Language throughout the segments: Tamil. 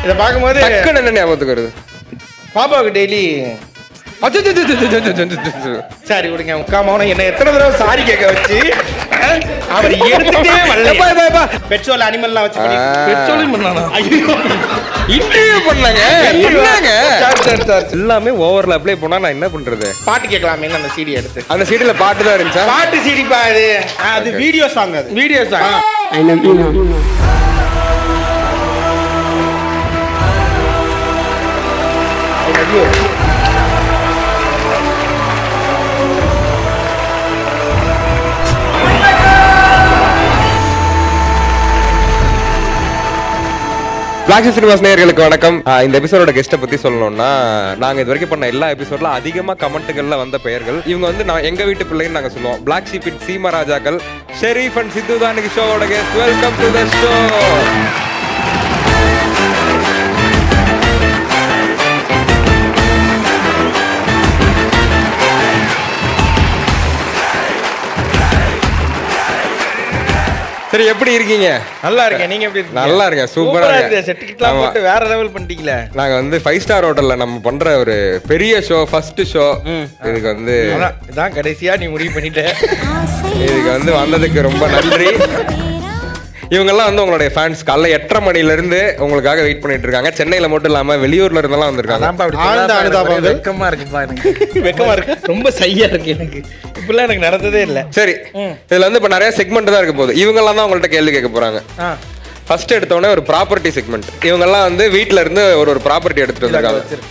இதை பார்க்கும்போது டக்குன்னு என்ன ஞாபகத்துக்கு வருது பாப்பாவுக்கு டெய்லி அச்சச்சச்சச்சச்சச்சச்சச்சச்ச. சாரி விடுங்க முக்கா மௌனம் என்ன எத்தனை தடவை சாரி கேட்க வச்சு அஹ், அவர் எடுத்துட்டே வரல எப்பா, எப்பா, எப்பா. பெட்ரோல் அனிமல்லாம் வச்சு ஆ. பெட்ரோலும் பண்ணானா ஐயோ இன்டர்வியூ பண்ணாங்க என்னங்க சரி, சரி, சரி. எல்லாமே ஓவர்ல அப்ளை பண்ணா நான் என்ன பண்றது பாட்டு கேட்கலாமே அந்த சிடி எடுத்து அந்த சீடில பாட்டு தான் இருந்துச்சா பாட்டு சிடி பா அது அது வீடியோ சாங் அது வீடியோ சாங் பிளாக் சினிமாஸ் நேயர்களுக்கு வணக்கம் ஆஹ் இந்த எபிசோட கெஸ்ட்டை பத்தி சொல்லணும்னா நாங்க இது வரைக்கும் பண்ண எல்லா எபிசோட்ல அதிகமா கமெண்ட்டுகள்ல வந்த பெயர்கள் இவங்க வந்து நான் எங்க வீட்டு பிள்ளைன்னு நாங்க சொல்லுவோம் பிளாக் ஷீப்பின் சீமா ராஜாக்கள் ஷெரீஃப் அண்ட் சித்து தான் இன்னைக்கு ஷோவோட guest welcome to the show சரி எப்படி இருக்கீங்க நல்லா இருக்கேன் நீங்க எப்படி இருக்கீங்க நல்லா இருக்கேன், சூப்பரா இருக்கேன். செட் கிட்லாம் ஆமா. போட்டு வேற லெவல் பண்ணிட்டீங்களே நாங்க வந்து ஃபைவ் ஸ்டார் ஹோட்டல்ல நம்ம பண்ற ஒரு பெரிய ஷோ ஃபர்ஸ்ட் ஷோ இதுக்கு வந்து அதான் இதான் கடைசியா நீ முடிவு பண்ணிட்ட இதுக்கு வந்து வந்ததுக்கு ரொம்ப நன்றி இவங்கெல்லாம் வந்து உங்களுடைய ஃபேன்ஸ் காலைல எட்டரை மணில இருந்து உங்களுக்காக வெயிட் பண்ணிட்டு இருக்காங்க சென்னையில மட்டும் இல்லாம வெளியூர்ல இருந்தெல்லாம் வந்திருக்காங்க அதான்ப்பா அப்படி ஆழ்ந்த சொல்லாத, அனுதாபம் எனக்கு இது. வெக்கமா இருக்குப்பா எனக்கு வெக்கமா இருக்கு ரொம்ப சையா இருக்கு எனக்கு இப்படிலாம் எனக்கு நடந்ததே இல்ல சரி இதுல வந்து இப்ப நிறைய செக்மெண்ட் தான் இருக்க போகுது இவங்கெல்லாம் தான் உங்கள்ட்ட கேள்வி கேட்க போறாங்க ஆ ஃபர்ஸ்ட் எடுத்தோடனே ஒரு ப்ராப்பர்ட்டி செக்மெண்ட் இவங்கெல்லாம் வந்து வீட்ல இருந்து ஒரு ஒரு ப்ராப்பர்ட்டி எடுத்துட்டு வந்திருக்காங்க வச்சிரு.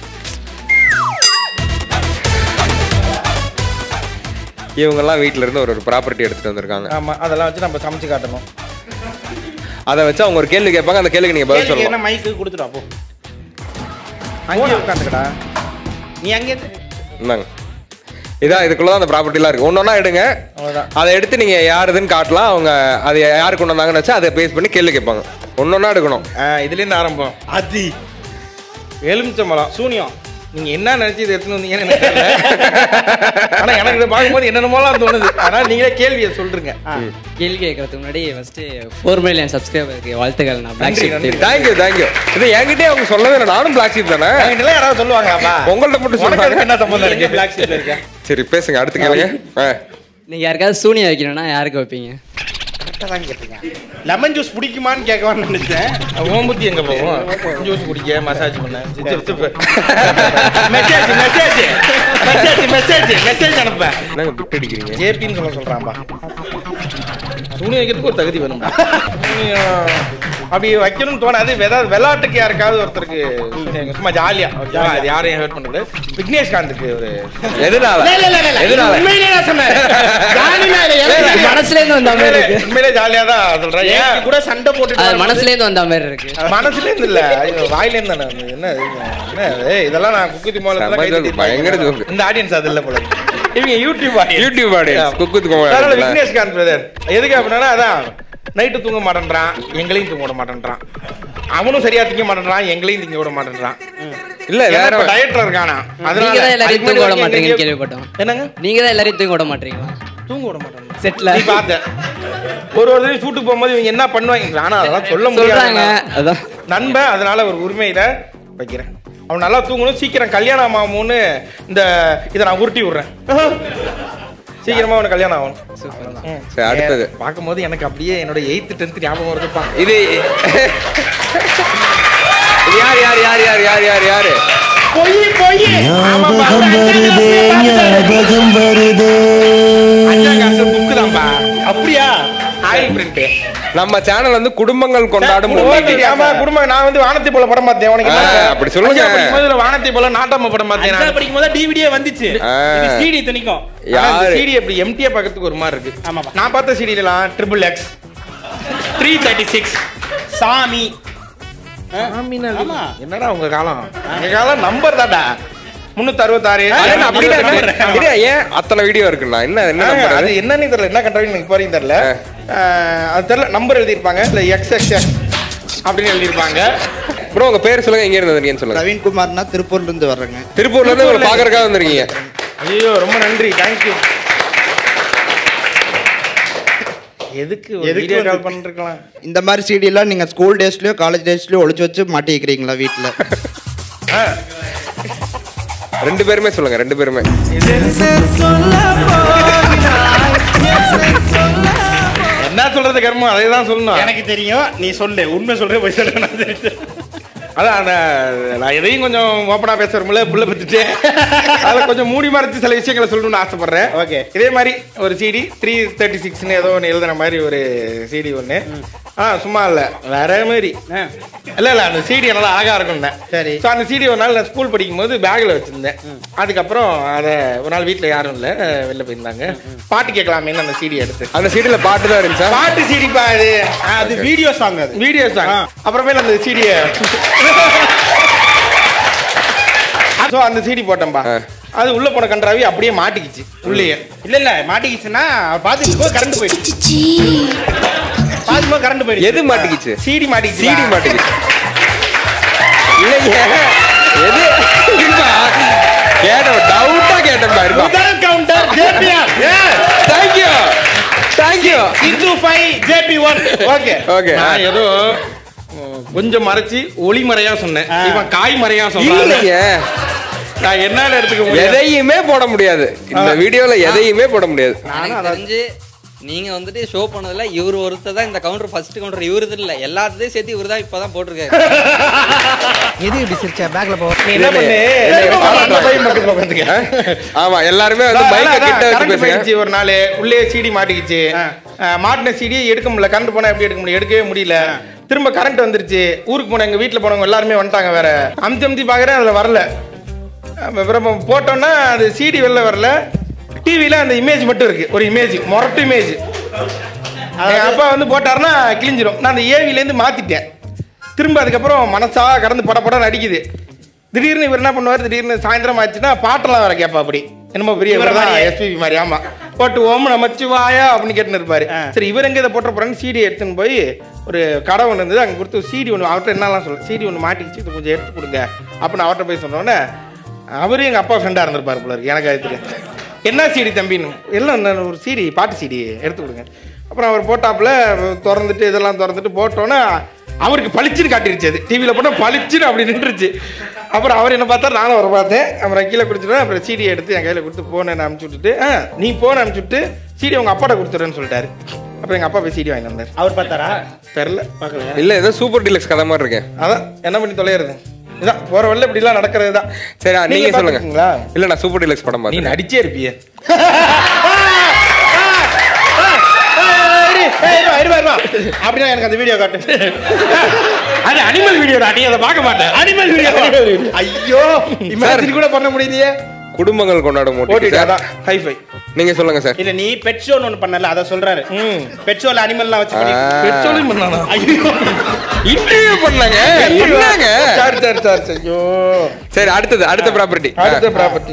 இவங்கெல்லாம் வீட்ல இருந்து ஒரு ஒரு ப்ராப்பர்ட்டி எடுத்துட்டு வந்திருக்காங்க ஆமா அதெல்லாம் வச்சு நம்ம சமைச்சு காட்டணும் அதை வச்சு அவங்க ஒரு கேள்வி கேட்பாங்க அந்த கேள்விக்கு நீங்க பதில் கேள்விக்கு சொல்லலாம் என்ன மைக்கு கொடுத்துட்டு வா, போ அங்கேயே உட்காந்துக்கடா நீ அங்கே இந்தாங்க இதான் இதுக்குள்ள அந்த ப்ராப்பர்ட்டிலாம் இருக்கு ஒன்னொன்னா எடுங்க அவ்வளவுதான் அதை எடுத்து நீங்க யாருதுன்னு காட்டலாம் அவங்க அது யாருக்கு கொண்டு வந்தாங்கன்னு வச்சா அதை பேஸ் பண்ணி கேள்வி கேட்பாங்க ஒன்னொன்னா எடுக்கணும் ஆ, இதுல இருந்து ஆரம்பம் அது எலுமிச்சம்பழம் சூனியம் நீங்க என்ன நினைச்சு இதை எடுத்துன்னு வந்தீங்கன்னு எனக்கு தெரியல. ஆனா எனக்கு இதை பார்க்கும்போது என்னென்னமோலாம் தோணுது ஆனா நீங்களே கேள்வியை சொல்றீங்க ஆ. கேள்வி கேட்கறதுக்கு முன்னாடி ஃபர்ஸ்ட் ஃபோர் மில்லியன் சப்ஸ்கிரைபருக்கு வாழ்த்துக்கள் நான் பிளாக் நன்றி, நன்றி. ஷீப் தேங்க்யூ தேங்க்யூ இது என்கிட்டயே அவங்க சொல்லவே இல்லை நானும் பிளாக் ஷீப் தானே என்கிட்ட யாராவது சொல்லுவாங்களாப்பா உங்கள்ட்ட மட்டும் உனக்கு அதுக்கு சொல்றாங்க என்ன சம்பந்தம் இருக்கு பிளாக் ஷீப்ல இருக்க சரி பேசுங்க அடுத்து கேளுங்க ஆ. நீங்க யாருக்காவது சூனியம் வைக்கணும்னா யாருக்கு வைப்பீங்க கரெக்டாக தான் கேட்டீங்க லெமன் ஜூஸ் பிடிக்குமான்னு கேட்கவான்னு நினைச்சேன் ஓம்புத்தி எங்க போவோம் ஜூஸ் குடிக்க மசாஜ் பண்ண message message message message message அனுப்பேன் என்னங்க பிட் அடிக்கிறீங்க ஜேபின்னு சொல்ல சொல்றான்பா துணி வைக்கிறதுக்கு ஒரு தகுதி வேணும் அப்படி வைக்கணும்னு தோணாது ஏதாவது விளையாட்டுக்கு யாருக்காவது ஒருத்தருக்கு சும்மா ஜாலியா ஓகேவா அது யாரையும் ஹர்ட் பண்ணக்கூடாது விக்னேஷ்காந்துக்கு ஒரு எதனால எதனால உண்மையிலே நான் சொன்னேன் ஜாலியா இல்லை, எனக்கு மனசுல இருந்து வந்த மாதிரி இருக்கு உண்மையிலே ஜாலியா தான் சொல்றேன் ஏன் கூட சண்டை போட்டு அது மனசுல இருந்து வந்த மாதிரி இருக்கு மனசுல இருந்து இல்ல ஐயோ, வாயில இருந்து தானே வந்தது. என்ன இது? என்ன ஏய், இதெல்லாம் நான் குக்குத்தி செம்ம joke, பயங்கர joke. இந்த ஆடியன்ஸ் அது இல்ல போல இருக்கு. இவங்க YouTube audience. YouTube audience cook with அதனால கோமாளி விக்னேஷ்காந்த் பிரதர் எதுக்கு அப்படின்னா அதான் நைட்டு தூங்க மாட்டேன்றான் எங்களையும் தூங்க விட மாட்டேன்றான் அவனும் சரியா திங்க மாட்டேன்றான் எங்களையும் திங்க விட மாட்டேன்றான் இல்ல வேற டயட்ல இருக்கானா நீங்க தான் எல்லாரையும் அதுக்கு தூங்க விட முன்னாடி மாட்டீங்கன்னு எங்கேயோ- கேள்விப்பட்டோம் என்னங்க நீங்க தான் எல்லாரையும் தூங்க விட மாட்டீங்களா தூங்க விட மாட்டேன் செட்ல நீ பார்த்த ஒரு ஒரு தடவை ஷூட்டுக்கு போகும்போது இவங்க என்ன பண்ணுவாங்க ஆனா அதெல்லாம் சொல்ல சொல்றாங்க முடியாது அதான் நண்பன் அதனால ஒரு உரிமையில வைக்கிறேன் அவன் நல்லா தூங்கணும் சீக்கிரம் கல்யாணம் ஆகும்னு இந்த இதை நான் உருட்டி விடுறேன் சீக்கிரமா அவனுக்கு கல்யாணம் ஆகணும் ம். சரி, அடுத்தது. ஏ, பார்க்கும்போது எனக்கு அப்படியே என்னோட எயித்து டென்த் ஞாபகம் வருதுப்பா இது இது யார் யார் யார் யார் யார் யார் யாரு பொய் பொய் ஞாபகம் வருதே ஞாபகம் வருதே அஞ்சாம் கிளாஸ் புக்கு தான்ப்பா அப்படியா ஆயில் பிரிண்ட் நம்ம சேனல் வந்து குடும்பங்கள் கொண்டாடும் ஓகே, ஆமா குடும்பம் நான் வந்து வானத்தை போல படம் பார்த்தேன் உனக்கு என்ன? ஆ, அப்படி சொல்லுங்க. அஞ்சாவது படிக்கும்போது இதுல வானத்தை போல நாட்டாம படம் பார்த்தேன் அஞ்சாவது நான். படிக்கும் போது டிவிடியே வந்துச்சு ஆ. இது சிடி இத்தனைக்கும் யாரு சிடி அப்படி எம்டியா பார்க்கறதுக்கு ஒரு மாதிரி இருக்கு ஆமாப்பா. நான் பார்த்த சிடிலாம் triple X three thirty six சாமி ஆமா. என்னடா உங்க காலம் எங்க காலம் நம்பர் தான்டா முன்னூத்தி அறுபத்தாறு அது அப்படின்னா என்ன? இது ஏன் அத்தனை வீடியோ இருக்குண்ணா என்ன என்ன number அது அது? என்னன்னு தெரியல என்ன கண்ட்ரோல் எனக்கு இப்போ வரைக்கும் தெரியல ஆஹ், அது தெரியல நம்பர் எழுதியிருப்பாங்க இல்ல எக்ஸ் எக்ஸ் எக்ஸ் அப்படின்னு எழுதியிருப்பாங்க ப்ரோ உங்க பேர் சொல்லுங்க எங்க இருந்து வந்தீங்கன்னு சொல்லுங்க பிரவீன்குமார்னா திருப்பூர்ல இருந்து வர்றேங்க திருப்பூர்ல இருந்து உங்களை பாக்குறதுக்காக வந்திருக்கீங்க ஐயோ ரொம்ப நன்றி தேங்க்யூ எதுக்கு எதுக்கு வீடியோ கால் வந்து- பண்ணிருக்கலாம் இந்த மாதிரி சிடி எல்லாம் நீங்க ஸ்கூல் டேஸ்லயோ காலேஜ் டேஸ்லயோ ஒளிச்சு வச்சு மாட்டி வைக்கிறீங்களா வீட்டுல ரெண்டு பேருமே சொல்லுங்க ரெண்டு பேருமே என்ன சொல்றது கர்மம் அதே தான் சொல்லணும் எனக்கு தெரியும் நீ சொல்லு உண்மை சொல்ற போய் சொல்ல நான் தெரியும். அதான் அந்த நான் எதையும் கொஞ்சம் ஓப்பனா பேசுறோம்ல புள்ள பத்துட்டு அதை கொஞ்சம் மூடி மறைச்சு சில விஷயங்களை சொல்லணும்னு ஆசைப்படுறேன் Okay. இதே மாதிரி ஒரு சிடி த்ரீ தேர்ட்டி சிக்ஸ்னு ஏதோ ஒன்று எழுதுன மாதிரி ஒரு சிடி ஒன்று ஆ சும்மா இல்லை வேற மாதிரி ஆ. இல்ல இல்ல அந்த சிடி நல்லா அழகா இருக்கும் சரி. ஸோ அந்த சிடி ஒரு நாள் நான் ஸ்கூல் படிக்கும்போது பேக்ல வச்சிருந்தேன் அதுக்கப்புறம் அதை ஒரு நாள் வீட்ல யாரும் இல்ல வெளில போயிருந்தாங்க பாட்டு கேட்கலாமேன்னு அந்த சிடி எடுத்து அந்த சீடியில் பாட்டு தான் இருந்துச்சா பாட்டு சிடி பா இது ஆ, அது வீடியோ சாங் அது வீடியோ சாங் ஆ. அப்புறமேல அந்த சிடிய ஸோ அந்த சிடி போட்டேன்பா ஆ. அது உள்ள போன கன்றாவி அப்படியே மாட்டிக்கிச்சு உள்ளேயே இல்ல இல்ல மாட்டிக்கிச்சுன்னா பாத்துட்டு கரண்ட் போயிடுச்சு பாத்துட்டு கரண்ட் போயிடுச்சு எது மாட்டிக்கிச்சு சிடி மாட்டிக்கிச்சு சீடி மாட்டிக்கிச்சு இல்லைங்க எது இருப்பா. கேட்டோம் டவுட்டா கேட்டேன் பாருப்பா முதல் கவுண்டர் ஜேபிஆர் தேங்க்யூ தேங்க்யூ இந்து five JB one okay okay நான் ஏதோ உம், கொஞ்சம் மறைச்சு ஒளிமறையா சொன்னேன் ஆ. இவன் காய் மறையா சொன்னான் இல்லைங்க நான் என்னால எடுத்துக்க முடியாது எதையுமே போட முடியாது இந்த வீடியோல எதையுமே போட முடியாது எனக்கு தெரிஞ்சு நீங்க வந்துட்டு ஷோ பண்ணதுல இவர் ஒருத்தர் தான் இந்த கவுண்டர் ஃபர்ஸ்ட் கவுண்டர் இவரு இல்ல எல்லாத்தையும் சேர்த்து இவர் தான் இப்பதான் போட்டிருக்காரு எது இப்படி சிரிச்ச பேக்ல போ நீ என்ன பண்ணு இல்ல, இல்ல, அந்த இல்ல. பையன் பக்கத்துல உட்காந்துக்க ஆமா எல்லாருமே வந்து மைக்க கிட்ட வச்சு கரண்ட் பேசுங்க போயிடுச்சு ஒரு நாள் உள்ளே சிடி மாட்டிக்கிச்சு அஹ், மாட்டின சிடியை எடுக்க முடியல கரண்ட் போனா எப்படி எடுக்க முடியும் எடுக்கவே முடியல திரும்ப கரண்ட் வந்துருச்சு ஊருக்கு போன எங்க வீட்டுல போனவங்க எல்லாருமே வந்துட்டாங்க வேற அமுத்தி அமுத்தி பாக்குறேன் அதுல வரல அஹ், அப்புறம் போட்டோம்னா அது சிடி வெளில வரல டிவில அந்த இமேஜ் மட்டும் இருக்கு ஒரு இமேஜ் மொரட்டு இமேஜ் எங்க அப்பா வந்து போட்டாருன்னா கிழிஞ்சிரும் நான் அந்த ஏவில இருந்து மாத்திட்டேன் திரும்ப அதுக்கப்புறம் மனசா கடந்து பட படம் நடிக்குது திடீர்னு இவர் என்ன பண்ணுவார் திடீர்னு சாயந்தரம் ஆச்சுன்னா பாட்டெல்லாம் வேற கேட்பா அப்படி என்னமோ பெரிய இவரை இவர் தான் மாதிரியே. எஸ்பிபி மாதிரி ஆமா போட்டு ஓம் நமச்சு வாயா அப்படின்னு கேட்டுன்னு இருப்பாரு சரி இவர் எங்க இதை போட்ட போறேன்னு சிடி எடுத்துன்னு போய் ஒரு கடை ஒன்று இருந்தது அங்கே கொடுத்து சிடி ஒன்று அவர்கிட்ட என்னலாம் சொல்ல சிடி ஒன்று மாட்டிக்கிச்சு இது கொஞ்சம் எடுத்து கொடுங்க அப்படின்னு அவர்கிட்ட போய் சொன்னோன்னே அவரும் எங்க அப்பா ஃப்ரெண்டா இருந்திருப்பாரு போல இருக்கு எனக்கு அது தெரியும் என்ன சிடி தம்பின்னு எல்லாம் என்ன ஒரு சிடி பாட்டு சிடி எடுத்து கொடுங்க அப்புறம் அவர் போட்டாப்புல திறந்துட்டு இதெல்லாம் திறந்துட்டு போட்டோன்னே அவருக்கு பளிச்சுன்னு காட்டிருச்சு அது டிவியில் போட்டால் பளிச்சுன்னு அப்படி நின்றுச்சு அப்புறம் அவர் என்ன பார்த்தா நானும் அவரை பார்த்தேன் அப்புறம் கீழே கொடுத்துட்டு அப்புறம் சீடி எடுத்து என் கையில் கொடுத்து போனை அனுப்பிச்சு விட்டுட்டு ஆ நீ போன அனுப்பிச்சு விட்டு சீடி உங்க அப்பாட்ட கொடுத்துறேன்னு சொல்லிட்டாரு அப்புறம் எங்கள் அப்பா போய் சீடி வாங்கி வந்தார் அவர் பார்த்தாரா தெரில பார்க்கல இல்ல ஏதோ சூப்பர் டீலக்ஸ் கதை மாதிரி இருக்கேன் அதான் என்ன பண்ணி தொலைகிறது இதான் போகிற வழியில் இப்படிலாம் நடக்கிறது தான் சரி நீங்க சொல்லுங்க பார்த்திருக்கீங்களா? இல்ல நான் சூப்பர் டீலக்ஸ் படம் நீ பார்த்தேன் நடிச்சே இருப்பியே அப்படின்னா எனக்கு அந்த வீடியோ காட்டு அது அனிமல் வீடியோ நீ அதை பார்க்க மாட்டேன் அனிமல் வீடியோ ஐயோ இமேஜின் கூட பண்ண முடியலையே குடும்பங்கள் கொண்டாடும் ஓட்டிட்டு ஓட்டிட்டு அதான் ஹைஃபை நீங்க சொல்லுங்க சார் இல்ல நீ பெட் ஷோன்னு ஒண்ணு பண்ணல அத சொல்றாரு ம் பெட் ஷோல அனிமல்லாம் வச்சு பண்ணி- பெட்ரோலியம் பண்ணானா ஐயோ இன்டர்வியூ பண்ணாங்க பண்ணாங்க சரி சரி சரி சரி ஐயோ சரி அடுத்தது அடுத்த ப்ராப்பர்ட்டி அடுத்த ப்ராப்பர்ட்டி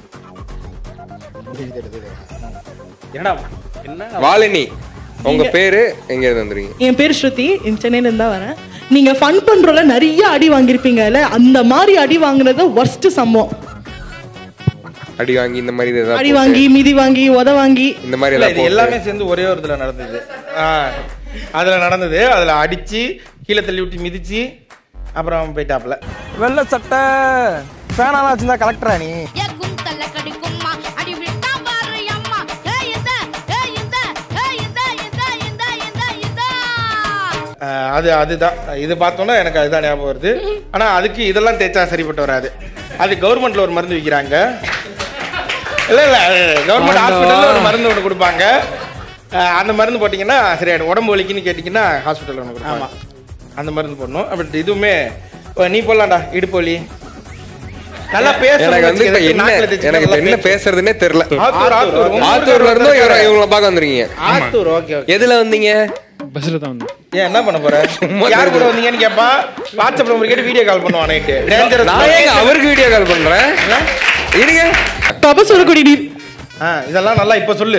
என்னடா என்ன வாலினி உங்க பேரு எங்க இருந்து வந்துறீங்க என் பேர் ஸ்ருதி இந்த சென்னையில இருந்தா வரேன் நீங்க ஃபன் பண்றோல நிறைய அடி வாங்கியிருப்பீங்கல்ல அந்த மாதிரி அடி வாங்குனது ஒர்ஸ்ட் சம்பவம் அடி வாங்கி இந்த மாதிரி ஏதாவது அடி போட்டு, வாங்கி மிதி வாங்கி உத வாங்கி இந்த மாதிரி இல்ல ஏதாவது இது போட்டு. எல்லாமே சேர்ந்து ஒரே ஒரு இதுல நடந்தது ஆ அதுல நடந்தது அதுல அடிச்சு கீழே தள்ளி விட்டு மிதிச்சு அப்புறம் போயிட்டாப்ல வெள்ளை சட்டை ஃபேனாலாம் வச்சிருந்தா கலெக்டரா நீ ஏ குந்தல கடிக்கும்மா அடி விட்டா பாரு அம்மா ஏ இந்த ஏ இந்த ஏ இந்த இந்த இந்த இந்த இந்த ஆ, அது அதுதான் இது பார்த்தோன்னா எனக்கு அதுதான் ஞாபகம் வருது ஆனா அதுக்கு இதெல்லாம் தேய்ச்சா சரிப்பட்டு வராது அது கவர்மெண்ட்ல ஒரு மருந்து விற்கிறாங்க இல்ல இல்ல கவர்மெண்ட் ஹாஸ்பிட்டல்ல ஒரு மருந்து ஒன்று கொடுப்பாங்க ஆ, அந்த மருந்து போட்டிங்கன்னா சரியாயிடும் உடம்பு வலிக்குன்னு கேட்டிங்கன்னா ஹாஸ்பிட்டல் ஒன்று கொடுப்பாங்க அந்த மருந்து போடணும் அப்படி இதுவுமே ஓ, நீ போடலாம்டா இடுப்பு வலி நல்லா பேச எனக்கு வந்து இப்ப என்ன எனக்கு இப்ப என்ன பேசுறதுன்னே தெரியல ஆத்தூர் ஆத்தூர் உங்க ஆத்தூர்ல இருந்தும் இவர இவங்கள பார்க்க வந்துருக்கீங்க ஆத்தூர் ஓகே ஓகே எதுல வந்தீங்க ஏன் என்ன பண்ண போற யார் கூட வந்தீங்கன்னு கேப்பா வாட்ஸ்அப்ல நம்பர் கேட்டு வீடியோ கால் பண்ணுவான் நைட்டு டேஞ்சரஸ் நான் ஏங்க அவருக்கு வீடியோ கால் பண்றேன் இருங்க தப்ப சொல்லக்கூடிய நீ ஆ இதெல்லாம் நல்லா இப்ப சொல்லு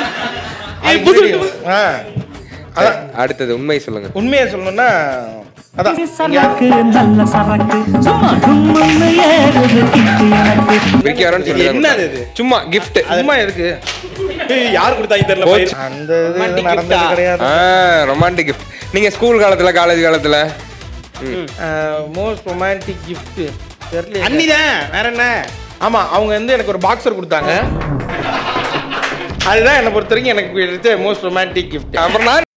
இப்ப சொல்லு. ஆ அதான் அடுத்தது உண்மை சொல்லுங்க உண்மையை சொல்லணும்னா அதான் சரக்கு நல்ல சரக்கு சும்மா டும்முன்னு ஏறுது கிக்கு எனக்கு விக்கி வரேன்னு சொல்லி தான் என்னது கொடுத்தாங்க. இது? சும்மா gift சும்மா இருக்கு ஏய், யார் கொடுத்தாங்க தெரியல போச்சு. பயிர். அந்த இது Romantic நடந்தது gift-ஆ? கிடையாது ஆ ரொமான்டிக் gift நீங்க ஸ்கூல் காலத்துல காலேஜ் காலத்துல மோஸ்ட் ரொமான்டிக் கிஃப்ட் தெரியல அண்ணிதான் வேற என்ன ஆமா அவங்க வந்து எனக்கு ஒரு பாக்ஸர் கொடுத்தாங்க அதுதான் என்னை பொறுத்த வரைக்கும் எனக்கு மோஸ்ட் ரொமான்டிக் கிஃப்ட் அப்புறம் நான்